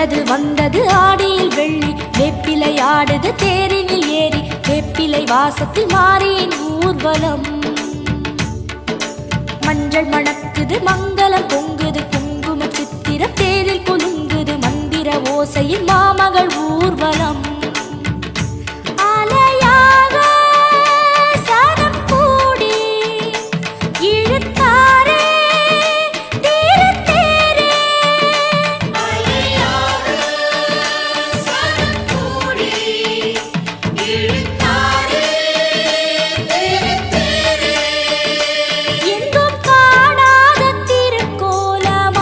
வந்தது வந்தது ஆடியில் வெள்ளி வெப்பிலை ஆடுது தேரினில் ஏறி வெப்பிலை வாசத்தில் மாறியின் ஊர்வலம் மஞ்சள் மணக்குது மங்களம் பொங்குது குங்கும சித்திர தேரில் குலுங்குது மந்திர ஓசையில் மாமகள் ஊர்வலம் அலையாக சனம் கூடி இழுத்தாரே தீரத்தேரே எங்கும் காணாத திருக்கோலமாகவே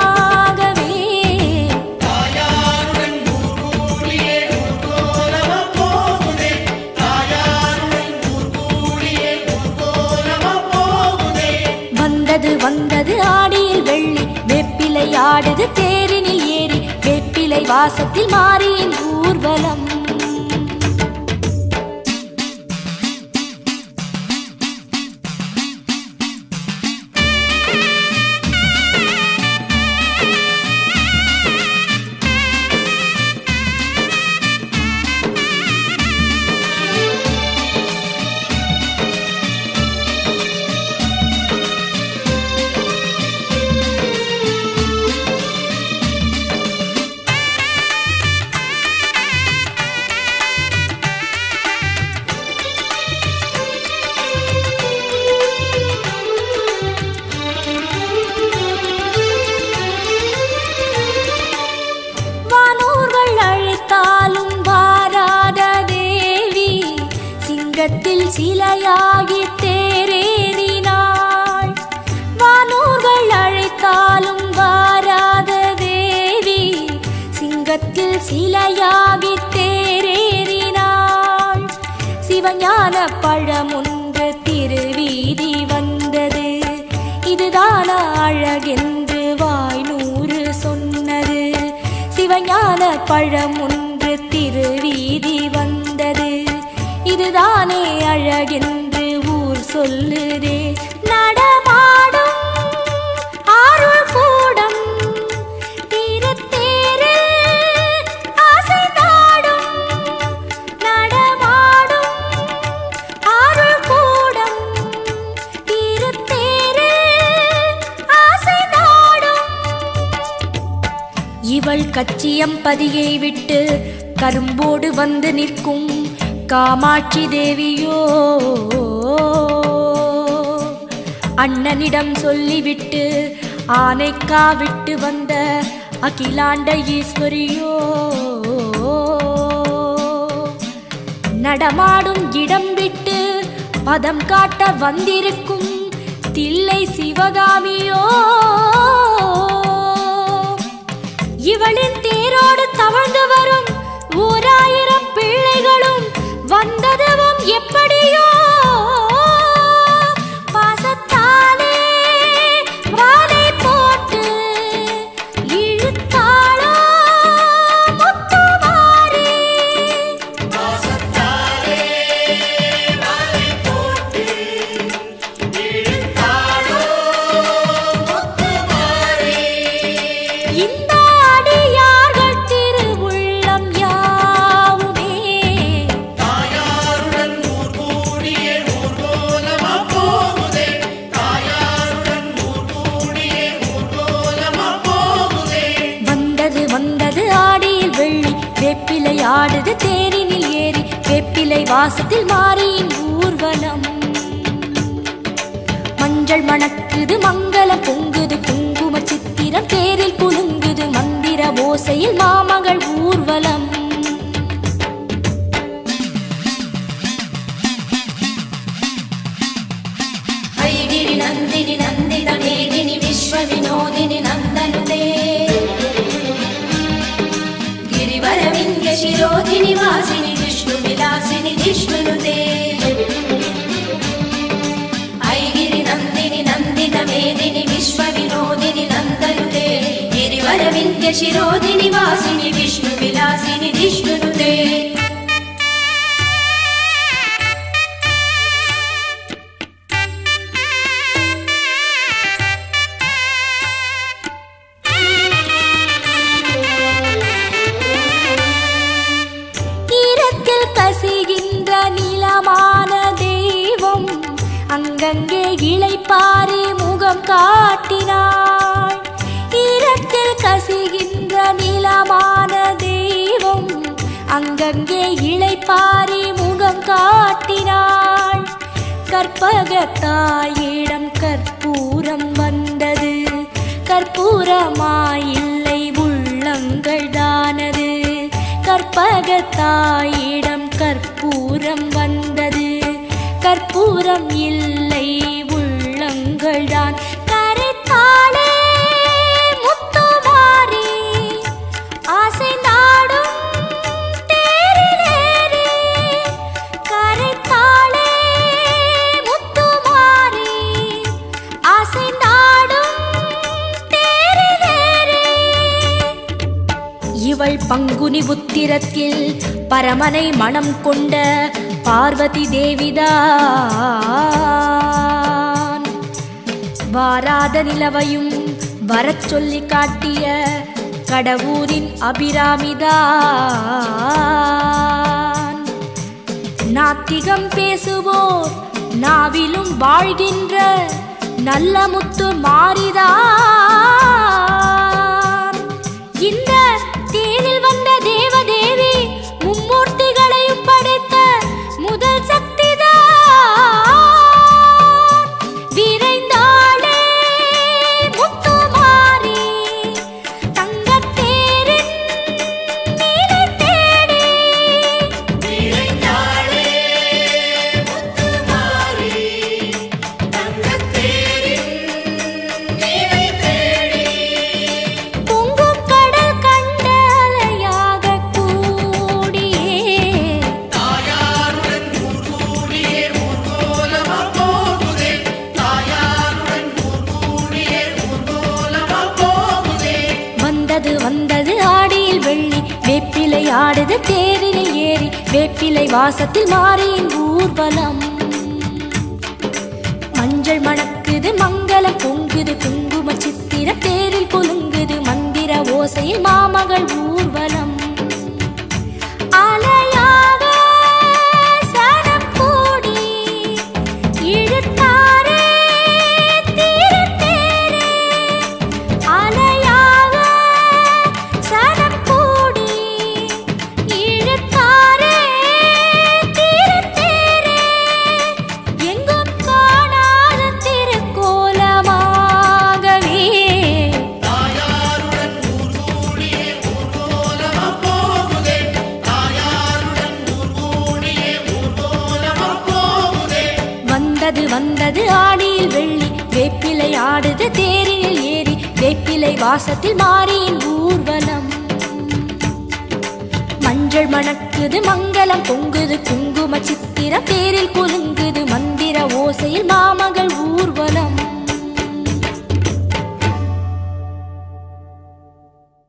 வந்தது வந்தது ஆடியில் வெள்ளி வெப்பிலை ஆடுது தேரினில் ஏறி வெப்பிலை வாசத்தில் மாறியின் ஊர்வலம் வானோர்கள் அழைத்தாலும் வாராத தேவி சிங்கத்தில் சிலையாகி தேரேறினாள் வானோர்கள் அழைத்தாலும் வாராத தேவி சிங்கத்தில் சிலையாகி தேரேறினாள் சிவஞான பழமொன்று திருவீதி வந்தது இதுதான அழகென்று வாய் நூறு சொன்னது சிவஞான பழம் ஒன்று திருவீதி வந்தது இதுதானே அழகென்று ஊர் சொல்லுதே நடமாடும் அருள் கூடம் திருத்தேரில் ஆசை நாடும் நடமாடும் அருள் கூடம் திருத்தேரில் ஆசை நாடும் இவள் கச்சியம் பதியை விட்டு கரும்போடு வந்து நிற்கும் காமாட்சி தேவியோ அண்ணனிடம் சொல்லிவிட்டு ஆனைக்கா விட்டு வந்த அகிலாண்ட ஈஸ்வரியோ நடமாடும் இடம் விட்டு பதம் காட்ட வந்திருக்கும் தில்லை சிவகாமியோ இவளின் தேரோடு தவழ்ந்து வரும் ஓராயிரம் பிள்ளைகளும் வந்ததுவும் எப்படியோ பாசத்தாலே வாலை போட்டு இழுத்தாளோ முத்துமாரி இந்த அடியார்கள் திருவுள்ளம் யாவுமே வந்தது வந்தது ஆடியில் வெள்ளி வெப்பிலை ஆடுது தேரினில் ஏறி வெப்பிலை வாசத்தில் மாறியின் ஊர்வலம் மஞ்சள் மணக்குது மங்களம் பொங்குது குங்கும சித்திரம் தேரில் குலுங்குது மந்திர ஓசையில் மாமகள் ஊர்வலம் ऐगिरि नन्दिनि नन्दित मेदिनि विश्वविनोदिनि नन्दनुते गिरिवरविन्द्य शिरोधिनि वासिनि विष्णुविलासिनि जिष्णुनुते ऐगिरि नन्दिनि नन्दित मेदिनि विश्वविनोदिनि नन्दनुते गिरिवरविन्द्य शिरोधिनि वासिनि विष्णुविलासिनि जिष्णुनुते ஆ அங்கங்கே இளைப்பாரி முகம் காட்டினாள் கற்பகத்தாயிடம் கற்பூரம் வந்தது கற்பூரமாயில்லை உள்ளங்கள் தானது கற்பகத்தாயிடம் கற்பூரம் வந்தது கற்பூரம் இல்லை உள்ளங்கள் தான் கரைத்தாளே முத்துமாரி ஆசை நாடும் தேரிலேறி கரைத்தாளே முத்துமாரி ஆசை நாடும் தேரிலேறி இவள் பங்குனி உத்திரத்தில் பரமனை மனம் கொண்ட பார்வதி தேவிதான் வாராத நிலவையும் வரச் சொல்லி காட்டிய கடவுரின் அபிராமிதான் நாத்திகம் பேசுவோர் நாவிலும் வாழ்கின்ற நல்ல முத்து மாறிதான் இந்த தேரில் வந்த தேவதேவி மும்மூர்த்திகளையும் படைத்த முதல் சக்திதான் விரைந்தாளே முத்துமாரி தங்கத்தேரின் நீலை தேடி பொங்கும் கடல் கண்ட அலையாக கூடியே வந்தது வந்தது ஆடியில் வெள்ளி வேப்பிலை ஆடுது தேரினில் ஏறி வேப்பிலை வாசத்தில் மாறியின் ஊர்வலம் மஞ்சள் மணக்குது மங்களம் பொங்குது குங்கும சித்திர தேரில் குலுங்குது மந்திர ஓசையில் மாமகள் ஊர்வலம் அலையாக சனம் கூடி இழுத்தாரே தீரத்தேரே அலையாக சனம் கூடி இழுத்தாரே தீரத்தேரே எங்கும் காணாத திருக்கோலமாகவே வந்தது வந்தது ஆடியில் வெள்ளி வேப்பிலை ஆடுது தேரினில் ஏறி வேப்பிலை வாசத்தில் மாறியின் ஊர்வலம் மஞ்சள் மணக்குது மங்களம் பொங்குது குங்கும சித்திர பேரில் குலுங்குது மந்திர ஓசையில் மாமகள் ஊர்வலம்